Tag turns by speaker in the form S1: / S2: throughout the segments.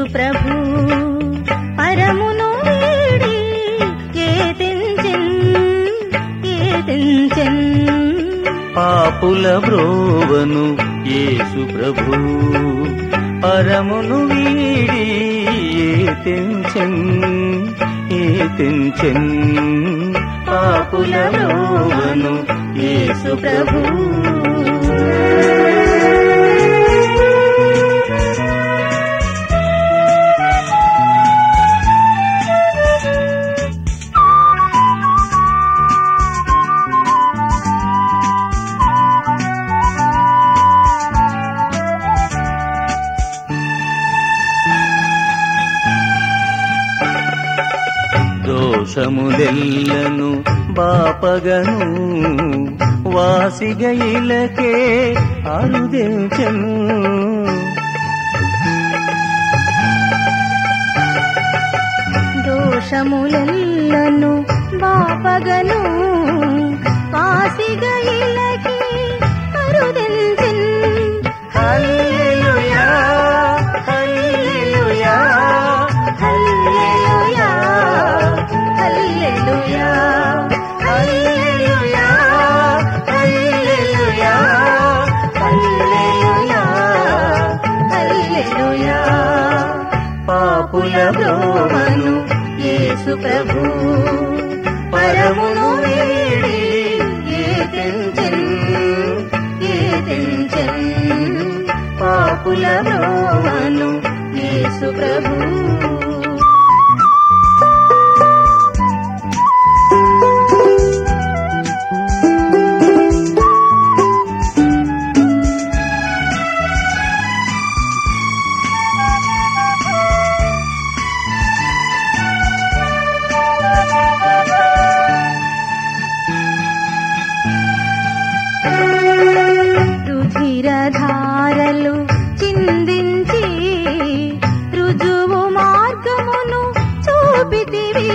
S1: ప్రభు పరమును వీడి ఏతించెన్ ఏతించెన్
S2: పాపుల బ్రోవను యేసు ప్రభు పరమును వీడి ఏతించెన్ ఏతించెన్ పాపుల బ్రోవను యేసు ప్రభు దోషములెల్లను బాపగను వాసిగయిలకే అరుదించను
S1: దోషములెల్లను బాపగను వాసిగ ఇలకి అరుదించెన్
S2: హల్లెలూయా హల్లెలూయా
S1: హల్లెలూయా హల్లెలూయా
S2: హల్లెలూయా హల్లెలూయా
S1: హల్లెలూయా హల్లెలూయా
S2: పాపుల బ్రోవను
S1: యేసు ప్రభు
S2: పరమును వీడి
S1: ఏతించెన్ ఏతించెన్
S2: పాపుల
S1: బ్రోవను యేసు ప్రభు రుధిరధారలు చిందించి రుజువు మార్గమును చూపితివి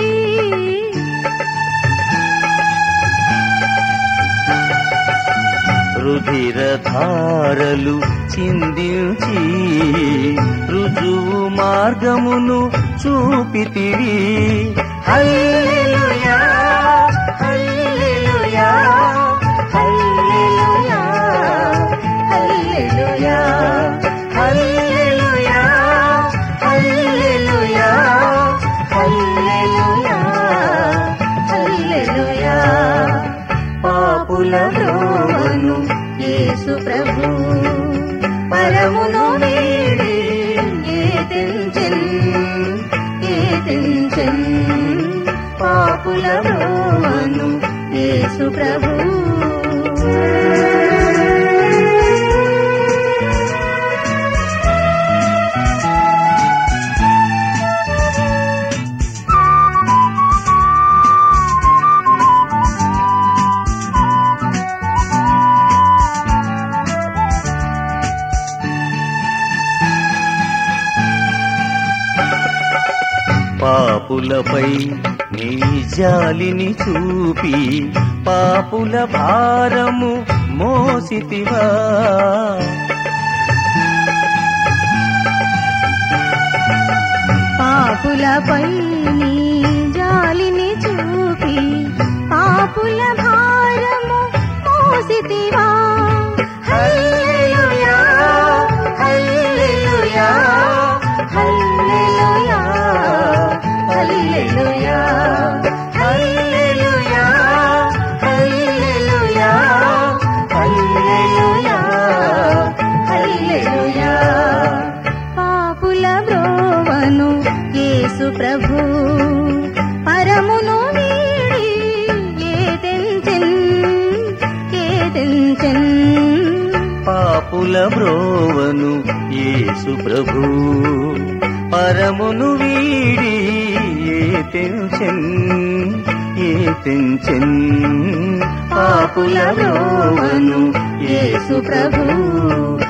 S2: రుధిరధారలు చిందించి రుజువు మార్గమును చూపితివి హల్లెలూయా హల్లెలూయా
S1: హల్లెలూయా హల్లెలూయా
S2: హల్లెలూయా హల్లెలూయా
S1: హల్లెలూయా హల్లెలూయా
S2: పాపుల బ్రోవను
S1: యేసు ప్రభు పరమును వీడి ఏతించెన్ ఏతించెన్ పాపుల బ్రోవను యేసు ప్రభు
S2: పాపులపై నీ జాలిని చూపి పాపుల భారము మోసితివా
S1: పాపులపై నీ జాలిని చూపి పాపుల భారము మోసితివా హల్లెలూయా హల్లెలూయా హల్లెలూయా హల్లెలూయా
S2: హల్లెలూయా హల్లెలూయా
S1: హల్లెలూయా హల్లెలూయా పాపుల బ్రోవను యేసు ప్రభు పరమును వీడి ఏదెంచెన్ ఏదెంచెన్
S2: పాపుల బ్రోవను యేసు ప్రభు పరమును వీడి ఏ తెంచెన్ ఏ తెంచెన్ పాపుల బ్రోవను యేసు ప్రభు